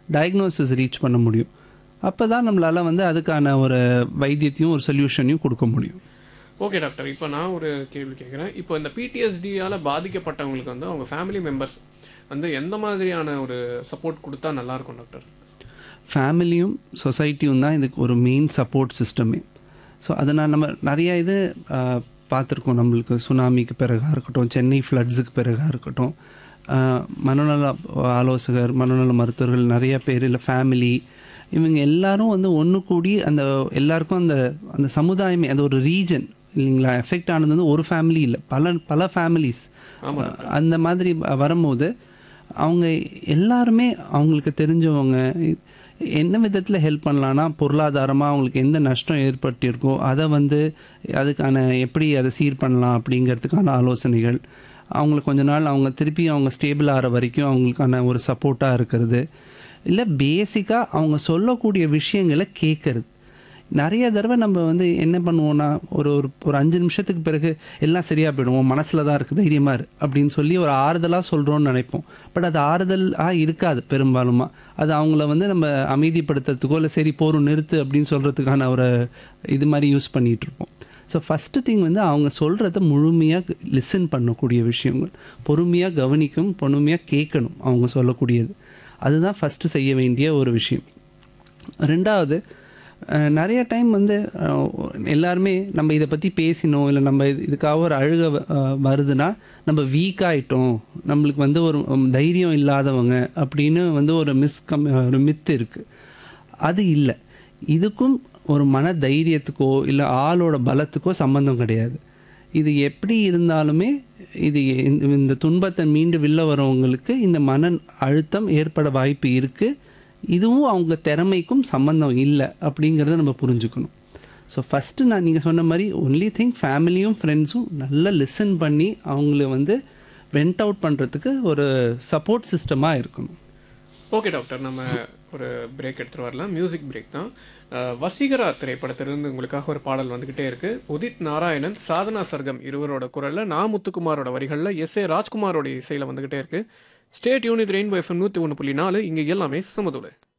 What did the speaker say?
diagnosis reach பண்ண முடியும் அப்போ தான் நம்மளால் வந்து அதுக்கான ஒரு வைத்தியத்தையும் ஒரு சொல்யூஷனையும் கொடுக்க முடியும் ஓகே டாக்டர் இப்போ நான் ஒரு கேள்வி கேட்குறேன் இப்போ இந்த பிடிஎஸ்டியால் பாதிக்கப்பட்டவங்களுக்கு வந்து அவங்க ஃபேமிலி மெம்பர்ஸ் வந்து எந்த மாதிரியான ஒரு சப்போர்ட் கொடுத்தா நல்லா இருக்கும் டாக்டர் ஃபேமிலியும் சொசைட்டியும் தான் இதுக்கு ஒரு மெயின் சப்போர்ட் சிஸ்டமே ஸோ அதனால் நம்ம நிறைய இது ஆஹ், பார்த்துருக்கோம் நம்மளுக்கு சுனாமிக்கு பிறகாக இருக்கட்டும் சென்னை ஃப்ளட்ஸுக்கு பிறகாக இருக்கட்டும் ஆஹ், மனநல ஆலோசகர் மனநல மருத்துவர்கள் நிறைய பேர் இல்லை ஃபேமிலி இவங்க எல்லாரும் வந்து ஒன்று கூடி அந்த எல்லாருக்கும் அந்த அந்த சமுதாயமே அது ஒரு ரீஜன் இல்லைங்களா எஃபெக்ட் ஆனது வந்து ஒரு ஃபேமிலி இல்லை பல பல ஃபேமிலிஸ் அந்த மாதிரி வ- வரும்போது அவங்க எல்லாருமே அவங்களுக்கு தெரிஞ்சவங்க என்ன விதத்தில் ஹெல்ப் பண்ணலான்னா பொருளாதாரமாக அவங்களுக்கு எந்த நஷ்டம் ஏற்பட்டிருக்கோ அதை வந்து அதுக்கான எப்படி அதை சீர் பண்ணலாம் அப்படிங்கிறதுக்கான ஆலோசனைகள் அவங்களுக்கு கொஞ்ச நாள் அவங்க திருப்பி அவங்க ஸ்டேபிள் ஆகிற வரைக்கும் அவங்களுக்கான ஒரு சப்போர்ட்டாக இருக்கிறது இல்லை பேசிக்காக அவங்க சொல்லக்கூடிய விஷயங்களை கேட்கறது நிறைய தடவை நம்ம வந்து என்ன பண்ணுவோம்னா ஒரு ஒரு ஒரு அஞ்சு நிமிஷத்துக்கு பிறகு எல்லாம் சரியாக போயிடுவோம் மனசில் தான் இருக்குது தைரியமாக இரு அப்படின்னு சொல்லி ஒரு ஆறுதலாக சொல்கிறோன்னு நினைப்போம் பட் அது ஆறுதலாக இருக்காது பெரும்பாலுமா அது அவங்கள வந்து நம்ம அமைதிப்படுத்துறதுக்கோ இல்லை சரி போரும் நிறுத்து அப்படின்னு சொல்கிறதுக்கான ஒரு இது மாதிரி யூஸ் பண்ணிகிட்டு இருப்போம் ஸோ ஃபஸ்ட்டு திங் வந்து அவங்க சொல்கிறத முழுமையாக லிசன் பண்ணக்கூடிய விஷயங்கள் பொறுமையாக கவனிக்கும் பொறுமையாக கேட்கணும் அவங்க சொல்லக்கூடியது அதுதான் ஃபஸ்ட்டு செய்ய வேண்டிய ஒரு விஷயம் ரெண்டாவது அஹ், நிறைய டைம் வந்து அஹ், எல்லாருமே நம்ம இதை பற்றி பேசினோம் இல்லை நம்ம இது- இதுக்காக ஒரு அழுக வ- அஹ், வருதுன்னா நம்ம வீக் ஆயிட்டோம் நம்மளுக்கு வந்து ஒரு உம், தைரியம் இல்லாதவங்க அப்படின்னு வந்து ஒரு மிஸ்கம் ஒரு மித்து இருக்குது அது இல்லை இதுக்கும் ஒரு மன தைரியத்துக்கோ இல்லை ஆளோட பலத்துக்கோ சம்மந்தம் கிடையாது இது எப்படி இருந்தாலுமே இது இந்த- இந்த துன்பத்தை மீண்டு வெளில வரவங்களுக்கு இந்த மன அழுத்தம் ஏற்பட வாய்ப்பு இருக்குது இதுவும் அவங்க திறமைக்கும் சம்மந்தம் இல்லை அப்படிங்கிறத நம்ம புரிஞ்சுக்கணும் ஸோ ஃபஸ்ட்டு நான் நீங்கள் சொன்ன மாதிரி ஒன்லி திங் ஃபேமிலியும் ஃப்ரெண்ட்ஸும் நல்லா லிசன் பண்ணி அவங்கள வந்து வெண்ட் அவுட் பண்ணுறதுக்கு ஒரு சப்போர்ட் சிஸ்டமாக இருக்கணும் ஓகே டாக்டர் நம்ம ஒரு பிரேக் எடுத்துட்டு வரலாம் மியூசிக் பிரேக் தான் அஹ், வசீகரா திரைப்படத்திலிருந்து உங்களுக்காக ஒரு பாடல் வந்துகிட்டே இருக்கு உதித் நாராயணன் சாதனா சர்கம் இருவரோட குரல்ல நா முத்துக்குமாரோட வரிகள்ல எஸ் ஏ ராஜ்குமாரோட இசையில வந்துகிட்டே இருக்கு ஸ்டேட் யூனிட் ரெயின்போ எஃப்எம் நூற்றி ஒன்று புள்ளி நாலு இங்கே எல்லாமே சமதுளை